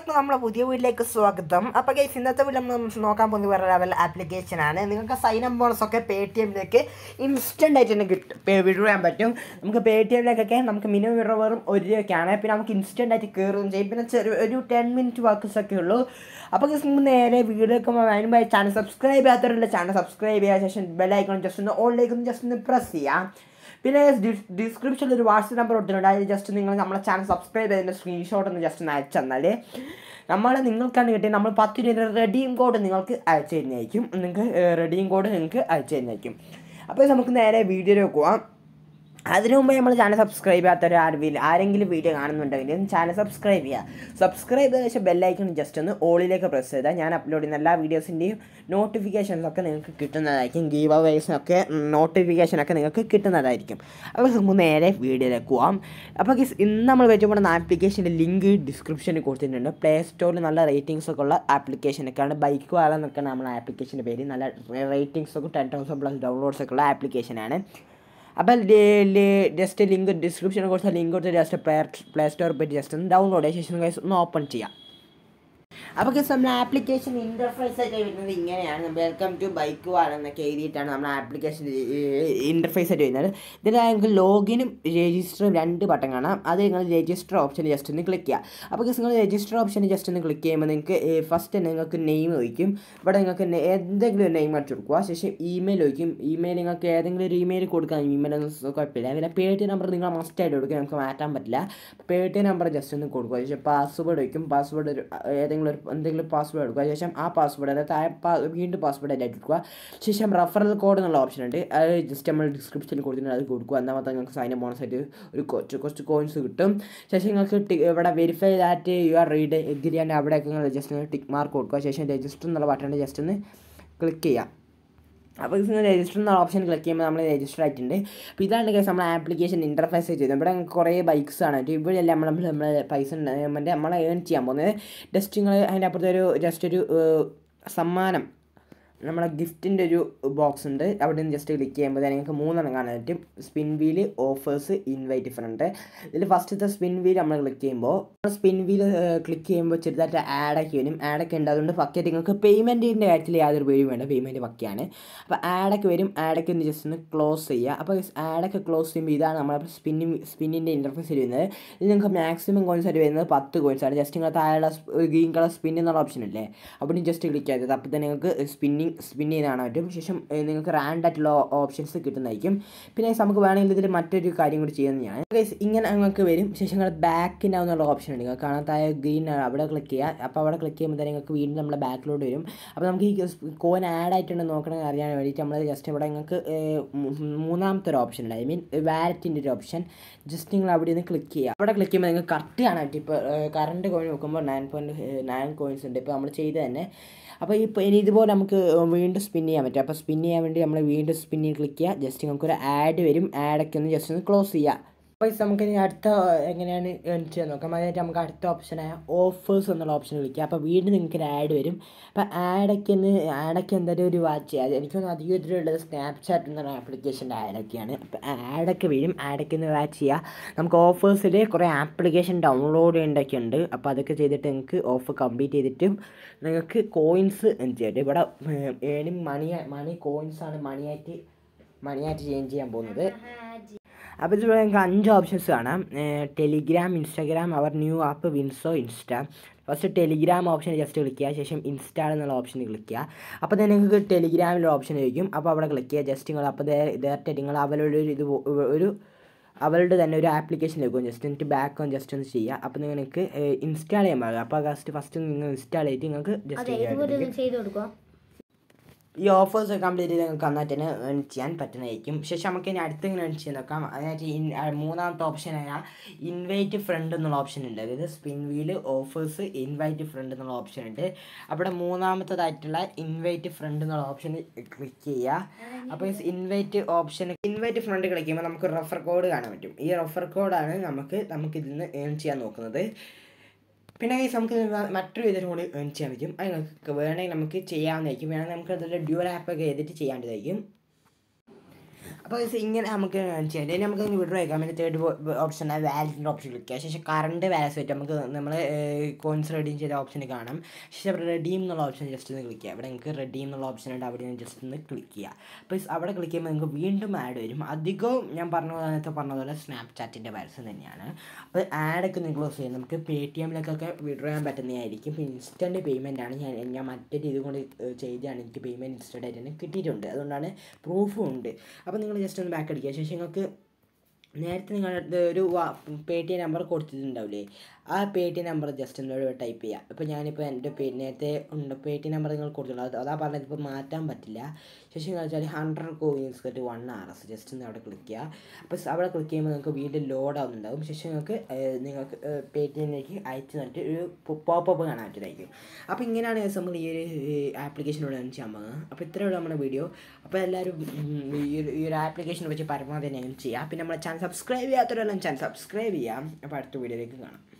എല്ലാവർക്കും നമ്മുടെ പുതിയ വീട്ടിലേക്ക് സ്വാഗതം അപ്പോൾ ഗൈസ് ഇന്നത്തെ വീട്ടിൽ നമ്മൾ നോക്കാൻ പോകുന്നത് വേറെ ലെവൽ ആപ്ലിക്കേഷൻ ആണ് നിങ്ങൾക്ക് സൈൻ അപ്പ് ബോണസ് ഒക്കെ പേ ടി എമ്മിലേക്ക് ഇൻസ്റ്റൻ്റ് ആയിട്ട് തന്നെ കിട്ടും വിഡ്രോ പറ്റും നമുക്ക് പേ ടി എമ്മിലേക്കൊക്കെ നമുക്ക് മിനിമം വിഡ്രോ വെറും ഒരു രൂപയ്ക്കാണ് പിന്നെ നമുക്ക് ഇൻസ്റ്റൻ്റ് ആയിട്ട് കയറുകയും ചെയ്യും പിന്നെ ചെറിയ ഒരു ടെൻ മിനിറ്റ് വർക്ക്സ് ഒക്കെ ഉള്ളൂ അപ്പോൾ ഗൈസ് നമുക്ക് നേരെ വീഡിയോ ഒക്കെ അതിനുമായി ചാനൽ സബ്സ്ക്രൈബ് ചെയ്യാത്തവരുടെ ചാനൽ സബ്സ്ക്രൈബ് ചെയ്യുക ശേഷം ബെല്ലൈക്കണം ജസ്റ്റ് ഒന്ന് ഓളിലേക്ക് ഒന്ന് ജസ്റ്റ് ഒന്ന് പ്രസ് ചെയ്യാം പിന്നെ ഡിസ്ക്രിപ്ഷനിൽ ഒരു വാട്സപ്പ് നമ്പർ കൊടുത്തിട്ടുണ്ട് അതിൽ ജസ്റ്റ് നിങ്ങൾ നമ്മളെ ചാനൽ സബ്സ്ക്രൈബ് ചെയ്തതിൻ്റെ സ്ക്രീൻഷോട്ട് ഒന്ന് ജസ്റ്റ് ഒന്ന് അയച്ചു തന്നാൽ നമ്മൾ നിങ്ങൾക്കാണ് കിട്ടിയത് നമ്മൾ പത്ത് രൂപ റെഡീം കോഡ് നിങ്ങൾക്ക് അയച്ചു തരുന്നതായിരിക്കും നിങ്ങൾക്ക് റെഡീം കോഡ് നിങ്ങൾക്ക് അയച്ചു തരുന്നതായിരിക്കും അപ്പോൾ നമുക്ക് നേരെ വീഡിയോയിലേക്ക് പോവാം അതിനു മുമ്പ് നമ്മൾ ചാനൽ സബ്സ്ക്രൈബ് ചെയ്യാത്തൊരു ആരും ആരെങ്കിലും വീഡിയോ കാണുന്നുണ്ടെങ്കിൽ ചാനൽ സബ്സ്ക്രൈബ് ചെയ്യുക സബ്സ്ക്രൈബ് ചെയ്ത ശേഷം ബെല്ലൈക്കൺ ജസ്റ്റ് ഒന്ന് ഓളിലേക്ക് പ്രസ് ചെയ്താൽ ഞാൻ അപ്ലോഡ് ചെയ്യുന്ന എല്ലാ വീഡിയോസിൻ്റെയും നോട്ടിഫിക്കേഷൻസ് ഒക്കെ നിങ്ങൾക്ക് കിട്ടുന്നതായിരിക്കും ഗീവ് അവേഴ്സിനൊക്കെ നോട്ടിഫിക്കേഷനൊക്കെ നിങ്ങൾക്ക് കിട്ടുന്നതായിരിക്കും അപ്പോൾ നമുക്ക് നേരെ വീഡിയോയിലേക്ക് പോവാം അപ്പോൾ ഗീസ് ഇന്ന് നമ്മൾ വെച്ചുകൊണ്ടുന്ന ആപ്ലിക്കേഷൻ്റെ ലിങ്ക് ഡിസ്ക്രിപ്ഷനിൽ കൊടുത്തിട്ടുണ്ട് പ്ലേ സ്റ്റോറിൽ നല്ല റേറ്റിംഗ്സ് ഒക്കെ ഉള്ള ആപ്ലിക്കേഷനൊക്കെയാണ് ബൈക്ക് വാല എന്നൊക്കെയാണ് നമ്മുടെ ആപ്ലിക്കേഷൻ്റെ പേര് നല്ല റേറ്റിംഗ്സ് ഒക്കെ ടെൻ തൗസൻഡ് പ്ലസ് ഡൗൺലോഡ്സ് ഒക്കെ ഉള്ള ആപ്ലിക്കേഷനാണ് അപ്പോൾ ജസ്റ്റ് ലിങ്ക് ഡിസ്ക്രിപ്ഷനിൽ കൊടുത്ത ലിങ്ക് കൊടുത്ത് ജസ്റ്റ് പ്ലേ പ്ലേ സ്റ്റോറിൽ പോയിട്ട് ജസ്റ്റ് ഒന്ന് ഡൗൺലോഡ് ചെയ്ത ശേഷം guys ഒന്ന് ഓപ്പൺ ചെയ്യാം അപ്പോൾ ഗസ് നമ്മൾ ആപ്ലിക്കേഷൻ ഇൻ്റർഫേസ് ആയിട്ട് വരുന്നത് ഇങ്ങനെയാണ് വെൽക്കം ടു ബൈക്ക് വാൾ എന്നൊക്കെ എഴുതിയിട്ടാണ് നമ്മൾ ആപ്ലിക്കേഷൻ ഇൻ്റർഫേസ് ആയിട്ട് വരുന്നത് ഇതിൽ നിങ്ങൾക്ക് ലോഗിനും രജിസ്റ്ററും രണ്ട് ബട്ടൺ കാണാം അത് നിങ്ങൾ രജിസ്റ്റർ ഓപ്ഷൻ ജസ്റ്റ് ഒന്ന് ക്ലിക്ക് ചെയ്യുക അപ്പോൾ ഗസ് നിങ്ങൾ രജിസ്റ്റർ ഓപ്ഷൻ ജസ്റ്റ് ഒന്ന് ക്ലിക്ക് ചെയ്യുമ്പോൾ നിങ്ങൾക്ക് ഫസ്റ്റ് നിങ്ങൾക്ക് നെയിം ചോദിക്കും ഇവിടെ നിങ്ങൾക്ക് എന്തെങ്കിലും ഒരു നെയിം അടിച്ചു കൊടുക്കുക ശേഷം ഇമെയിൽ ചോദിക്കും ഇമെയിൽ നിങ്ങൾക്ക് ഏതെങ്കിലും ഒരു ഇമെയിൽ കൊടുക്കാൻ ഇമെയിൽ ഒന്നും കുഴപ്പമില്ല പിന്നെ പേ ടി നമ്പർ നിങ്ങൾ മസ്റ്റായിട്ട് കൊടുക്കുക നമുക്ക് മാറ്റാൻ പറ്റില്ല പേ ടി നമ്പർ ജസ്റ്റ് ഒന്ന് കൊടുക്കുക ശേഷം പാസ്വേഡ് വയ്ക്കും പാസ്വേഡ് ഒരു ഏതെങ്കിലും ഒരു എന്തെങ്കിലും പാസ്വേഡ് എടുക്കുക ശേഷം ആ പാസ്വേഡ് അതായത് താഴെ പാ വീണ്ടും പാസ്വേഡ് ആയിട്ട് എടുക്കുക ശേഷം റഫറൽ കോഡ് എന്നുള്ള ഓപ്ഷൻ ഉണ്ട് അത് ജസ്റ്റ് നമ്മൾ ഡിസ്ക്രിപ്ഷനിൽ കൊടുത്തിട്ടുണ്ട് അത് കൊടുക്കുക എന്നാൽ മാത്രം നിങ്ങൾക്ക് സൈൻ ബോണസ് ആയിട്ട് ഒരു കുറച്ച് കുറച്ച് കോയിൻസ് കിട്ടും ശേഷം നിങ്ങൾക്ക് ഇവിടെ verify that you are read agree and അവിടെയൊക്കെ നിങ്ങൾ ജസ്റ്റ് ഒന്ന് ടിക്ക് മാർക്ക് കൊടുക്കുക ശേഷം രജിസ്റ്റർ എന്നുള്ള ബട്ടൺ ജസ്റ്റ് ഒന്ന് ക്ലിക്ക് ചെയ്യുക അപ്പോൾ ഇത് രജിസ്റ്റർ എന്ന ഓപ്ഷൻ ക്ലിക്ക് ചെയ്യുമ്പോൾ നമ്മൾ രജിസ്റ്റർ ആയിട്ടുണ്ട് അപ്പോൾ ഇതാണ് കേസ് നമ്മൾ ആപ്ലിക്കേഷൻ ഇൻ്റർഫേസ് ചെയ്തത് ഇവിടെ കുറേ ബൈക്സ് ആണ് ഇവിടെയല്ല നമ്മൾ നമ്മൾ പൈസ മറ്റേ നമ്മൾ ഏൺ ചെയ്യാൻ പോകുന്നത് ജസ്റ്റ് നിങ്ങൾ അതിൻ്റെ അപ്പുറത്ത് ഒരു ജസ്റ്റ് ഒരു സമ്മാനം നമ്മളെ ഗിഫ്റ്റിൻ്റെ ഒരു ബോക്സ് ഉണ്ട് അവിടെ നിന്ന് ജസ്റ്റ് ക്ലിക്ക് ചെയ്യുമ്പോൾ നിങ്ങൾക്ക് മൂന്നെണ്ണം കാണാൻ പറ്റും spin wheel offers invite friend ഇതിൽ ഫസ്റ്റത്തെ സ്പിൻ വീൽ നമ്മൾ ക്ലിക്ക് ചെയ്യുമ്പോൾ സ്പിൻ വീൽ ക്ലിക്ക് ചെയ്യുമ്പോൾ ചെറുതായിട്ട് ആഡൊക്കെ വരും ആഡൊക്കെ ഉണ്ട് അതുകൊണ്ട് പക്കറ്റ് നിങ്ങൾക്ക് പേയ്മെൻറ്റിൻ്റെ കാര്യത്തിൽ യാതൊരു പേരും വേണ്ട പേയ്മെൻറ്റ് പക്കയാണ് അപ്പോൾ ആഡൊക്കെ വരും ആഡൊക്കെ ഒന്ന് ജസ്റ്റ് ഒന്ന് ക്ലോസ് ചെയ്യുക അപ്പോൾ ആഡൊക്കെ ക്ലോസ് ചെയ്യുമ്പോൾ ഇതാണ് നമ്മുടെ സ്പിന്നിങ് സ്പിന്നിൻ്റെ ഇൻ്റർഫേസ് വരുന്നത് ഇത് നിങ്ങൾക്ക് മാക്സിമം കോയിൻസ് ആയിട്ട് വരുന്നത് പത്ത് കോയിൻസ് ആണ് ജസ്റ്റ് നിങ്ങൾ താഴെയുള്ള ഗ്രീൻ കളർ സ്പിൻ എന്നുള്ള ഓപ്ഷൻ ഇല്ലേ അവിടെ ജസ്റ്റ് ക്ലിക്ക് ചെയ്തത് അപ്പോൾ തന്നെ നിങ്ങൾക്ക് സ്പിന്നിങ് സ്പിൻ ചെയ്ത് കാണാൻ പറ്റും ശേഷം നിങ്ങൾക്ക് റാൻഡ് ആയിട്ടുള്ള ഓപ്ഷൻസ് കിട്ടുന്നതായിരിക്കും പിന്നെ നമുക്ക് വേണമെങ്കിൽ ഇതിൽ മറ്റൊരു കാര്യം കൂടി ചെയ്യുന്നതാണ് ഗൈസ് ഇങ്ങനെ നിങ്ങൾക്ക് വരും ശേഷം നിങ്ങൾ ബാക്കിൻ്റെ എന്നുള്ള ഓപ്ഷൻ ഉണ്ട് നിങ്ങൾക്ക് കാണാത്തായ ഗ്രീൻ അവിടെ ക്ലിക്ക് ചെയ്യുക അപ്പോൾ അവിടെ ക്ലിക്ക് ചെയ്യുമ്പോൾ തന്നെ നിങ്ങൾക്ക് വീണ്ടും നമ്മുടെ ബാക്കിലോട്ട് വരും അപ്പോൾ നമുക്ക് ഈ കോയിൻ ആഡ് ആയിട്ടുണ്ട് നോക്കണമെങ്കിൽ അറിയാൻ വേണ്ടിയിട്ട് നമ്മൾ ജസ്റ്റ് ഇവിടെ നിങ്ങൾക്ക് മൂന്നാമത്തെ ഒരു ഓപ്ഷൻ ഉണ്ട് ഐ മീൻ വാലറ്റിൻ്റെ ഒരു ഓപ്ഷൻ ജസ്റ്റ് നിങ്ങൾ അവിടെ നിന്ന് ക്ലിക്ക് ചെയ്യുക അവിടെ ക്ലിക്ക് ചെയ്യുമ്പോൾ നിങ്ങൾക്ക് കറക്റ്റ് കാണാൻ പറ്റും ഇപ്പോൾ കറണ്ട് കോയിൻ നോക്കുമ്പോൾ നയൻ പോയിൻറ്റ് നയൻ കോയിൻസ് ഉണ്ട് ഇപ്പോൾ നമ്മൾ ചെയ്ത് തന്നെ അപ്പോൾ ഇപ്പോൾ ഇനി ഇതുപോലെ നമുക്ക് വീണ്ടും സ്പിൻ ചെയ്യാൻ പറ്റും അപ്പോൾ സ്പിൻ ചെയ്യാൻ വേണ്ടി നമ്മൾ വീണ്ടും സ്പിന്നിൽ ക്ലിക്ക് ചെയ്യുക ജസ്റ്റ് നമുക്കൊരു ആഡ് വരും ആഡൊക്കെ ഒന്ന് ജസ്റ്റ് ഒന്ന് ക്ലോസ് ചെയ്യുക അപ്പോൾ നമുക്ക് ഇനി അടുത്ത എങ്ങനെയാണ് ഏൺ ചെയ്യാൻ നോക്കാം അതായത് നമുക്ക് അടുത്ത ഓപ്ഷനായ ഓഫേഴ്സ് എന്നുള്ള ഓപ്ഷൻ വിളിക്കുക അപ്പോൾ വീണ്ടും നിങ്ങൾക്ക് ഒരു ആഡ് വരും അപ്പോൾ ആഡൊക്കെ ഒന്ന് ആഡൊക്കെ എന്തായാലും ഒരു വാച്ച് ചെയ്യുക എനിക്കൊന്ന് അധികം ഇതിലുള്ളത് സ്നാപ്ചാറ്റ് എന്ന ആപ്ലിക്കേഷൻ്റെ ആഡൊക്കെയാണ് അപ്പോൾ ആഡൊക്കെ വരും ആഡൊക്കെ ഒന്ന് വാച്ച് ചെയ്യുക നമുക്ക് ഓഫേഴ്സിൽ കുറേ ആപ്ലിക്കേഷൻ ഡൗൺലോഡ് ചെയ്യേണ്ടതൊക്കെ ഉണ്ട് അപ്പോൾ അതൊക്കെ ചെയ്തിട്ട് നിങ്ങൾക്ക് ഓഫർ കംപ്ലീറ്റ് ചെയ്തിട്ടും നിങ്ങൾക്ക് കോയിൻസ് ചെയ്യാം ഇവിടെ ഏണിങ് മണി മണി കോയിൻസാണ് മണിയായിട്ട് മണിയായിട്ട് ചേഞ്ച് ചെയ്യാൻ പോകുന്നത് അപ്പോൾ ഇതിൽ നിങ്ങൾക്ക് അഞ്ച് ഓപ്ഷൻസ് കാണാം ടെലിഗ്രാം ഇൻസ്റ്റാഗ്രാം അവർ new app WinZO insta first Telegram option just click ചെയ്യുക ശേഷം ഇൻസ്റ്റാൾ എന്നുള്ള ഓപ്ഷൻ ക്ലിക്ക് ചെയ്യുക അപ്പോൾ തന്നെ നിങ്ങൾക്ക് ടെലിഗ്രാമിൽ ഓപ്ഷൻ ചോദിക്കും അപ്പോൾ അവിടെ ക്ലിക്ക് ചെയ്യുക ജസ്റ്റ് നിങ്ങൾ അപ്പോൾ ഡയറക്റ്റ് നിങ്ങൾ അവരുടെ ഒരു ഇത് ഒരു അവരുടെ തന്നെ ഒരു ആപ്ലിക്കേഷൻ എടുക്കും ജസ്റ്റ് എന്നിട്ട് ബാക്ക് ഓൺ ജസ്റ്റ് ഒന്ന് ചെയ്യുക അപ്പോൾ നിങ്ങൾക്ക് ഇൻസ്റ്റാൾ ചെയ്യാൻ പാടില്ല അപ്പോൾ ജസ്റ്റ് ഫസ്റ്റ് നിങ്ങൾ ഇൻസ്റ്റാൾ ചെയ്തിട്ട് നിങ്ങൾക്ക് ജസ്റ്റ് ചെയ്ത് കൊടുക്കുക ഈ ഓഫേഴ്സ് കംപ്ലീറ്റ് ചെയ്ത് നിങ്ങൾക്ക് നന്നായിട്ട് തന്നെ ഏൺ ചെയ്യാൻ പറ്റുന്നതായിരിക്കും ശേഷം നമുക്ക് ഇനി അടുത്ത് ഇങ്ങനെ ഏൺ ചെയ്യാൻ നോക്കാം അതിനായിട്ട് ഇൻ മൂന്നാമത്തെ ഓപ്ഷനായ ഇൻവൈറ്റ് ഫ്രണ്ട് എന്നുള്ള ഓപ്ഷൻ ഉണ്ട് അതായത് spin wheel offers invite friend എന്നുള്ള ഓപ്ഷൻ ഉണ്ട് അവിടെ മൂന്നാമത്തതായിട്ടുള്ള ഇൻവൈറ്റ് ഫ്രണ്ട് എന്നുള്ള ഓപ്ഷൻ ക്ലിക്ക് ചെയ്യുക അപ്പോൾ invite option invite friend click ചെയ്യുമ്പോൾ നമുക്ക് റെഫർ കോഡ് കാണാൻ പറ്റും ഈ റെഫർ കോഡാണ് നമുക്ക് നമുക്ക് ഇതിൽ നിന്ന് ഏൺ ചെയ്യാൻ നോക്കുന്നത് പിന്നെ ഗൈസ് നമുക്ക് മറ്റൊരു ഇതിനും കൂടി ഏൺ ചെയ്യാൻ പറ്റും അത് നമുക്ക് വേണമെങ്കിൽ നമുക്ക് ചെയ്യാവുന്നതായിരിക്കും വേണമെങ്കിൽ നമുക്ക് അതിൽ ഡ്യൂൽ ആപ്പൊക്കെ ചെയ്തിട്ട് ചെയ്യാണ്ടതായിരിക്കും അപ്പോൾ ഇത് ഇങ്ങനെ നമുക്ക് ചെയ്യാം ഇനി നമുക്ക് വിഡ്രോ അയക്കാം പിന്നെ തേർഡ് ഓപ്ഷൻ വാലറ്റിൻ്റെ ഓപ്ഷൻ ക്ലിക്ക് ശേഷം കറണ്ട് വാലറ്റ് ആയിട്ട് നമുക്ക് നമ്മൾ കോയിൻസ് റെഡീം ചെയ്ത ഓപ്ഷൻ കാണാം ശേഷം റെഡീം എന്നുള്ള ഓപ്ഷൻ ജസ്റ്റ് ഒന്ന് ക്ലിക്ക് ചെയ്യുക അവിടെ നിങ്ങൾക്ക് റെഡീം എന്നുള്ള ഓപ്ഷൻ ഉണ്ട് അവിടെ നിന്ന് ജസ്റ്റ് ഒന്ന് ക്ലിക്ക് ചെയ്യുക അപ്പോൾ അവിടെ ക്ലിക്ക് ചെയ്യുമ്പോൾ നിങ്ങൾക്ക് വീണ്ടും ആഡ് വരും അധികവും ഞാൻ പറഞ്ഞ പോലെ നേരത്തെ പറഞ്ഞ പോലെ സ്നാപ്ചാറ്റിൻ്റെ വാലറ്റ്സ് തന്നെയാണ് അപ്പോൾ ആഡൊക്കെ നിങ്ങൾ ക്ലോസ് ചെയ്യും നമുക്ക് പേ ടി എമ്മിലേക്കൊക്കെ വിഡ്രോ ചെയ്യാൻ പറ്റുന്നതായിരിക്കും ഇപ്പോൾ ഇൻസ്റ്റൻറ്റ് പേയ്മെൻ്റ് ആണ് ഞാൻ ഞാൻ മറ്റൊരു ഇത് കൊണ്ട് ചെയ്താണ് എനിക്ക് പേയ്മെൻറ്റ് ഇൻസ്റ്റൻ്റ് ആയിട്ട് തന്നെ കിട്ടിയിട്ടുണ്ട് അതുകൊണ്ടാണ് പ്രൂഫും ഉണ്ട് അപ്പോൾ നിങ്ങൾ ജസ്റ്റ് ഒന്ന് ബാക്ക് അടിക്കുക ശേഷം നിങ്ങൾക്ക് നേരത്തെ നിങ്ങളുടെ ഒരു പേ ടി എം നമ്പർ കൊടുത്തിട്ടുണ്ടാവില്ലേ ആ Paytm number just എന്നോട് ടൈപ്പ് ചെയ്യുക ഇപ്പോൾ ഞാനിപ്പോൾ എൻ്റെ പേ നേരത്തെ ഉണ്ട് പേ ടി എം നമ്പർ നിങ്ങൾ കൊടുത്തിട്ടുള്ളൂ അത് അതാ പറഞ്ഞത് ഇപ്പോൾ മാറ്റാൻ പറ്റില്ല ശേഷം എന്ന് വെച്ചാൽ hundred coins cut one R S just ഒന്ന് അവിടെ ക്ലിക്ക് ചെയ്യുക അപ്പോൾ അവിടെ ക്ലിക്ക് ചെയ്യുമ്പോൾ നിങ്ങൾക്ക് വീണ്ടും ലോഡ് ആവുന്നുണ്ടാവും ശേഷം നിങ്ങൾക്ക് നിങ്ങൾക്ക് പേ ടി എമ്മിലേക്ക് അയച്ചു തന്നിട്ട് ഒരു പോപ്പപ്പ് കാണാൻ പറ്റുന്നതായിരിക്കും അപ്പോൾ ഇങ്ങനെയാണ് guys നമ്മൾ ഈ ഒരു ആപ്ലിക്കേഷനോട് ചെയ്യാൻ പോകുന്നത് അപ്പോൾ ഇത്രയുള്ള നമ്മുടെ വീഡിയോ അപ്പോൾ എല്ലാവരും ഉം, ഈ ഒരു ഈ ഒരു ആപ്ലിക്കേഷനെ വെച്ച് പരമാവധി തന്നെ ചെയ്യുക പിന്നെ നമ്മുടെ ചാനൽ സബ്സ്ക്രൈബ് ചെയ്യാത്തവരെല്ലാം ചാനൽ സബ്സ്ക്രൈബ് ചെയ്യാം അപ്പോൾ അടുത്ത വീഡിയോയിലേക്ക് കാണാം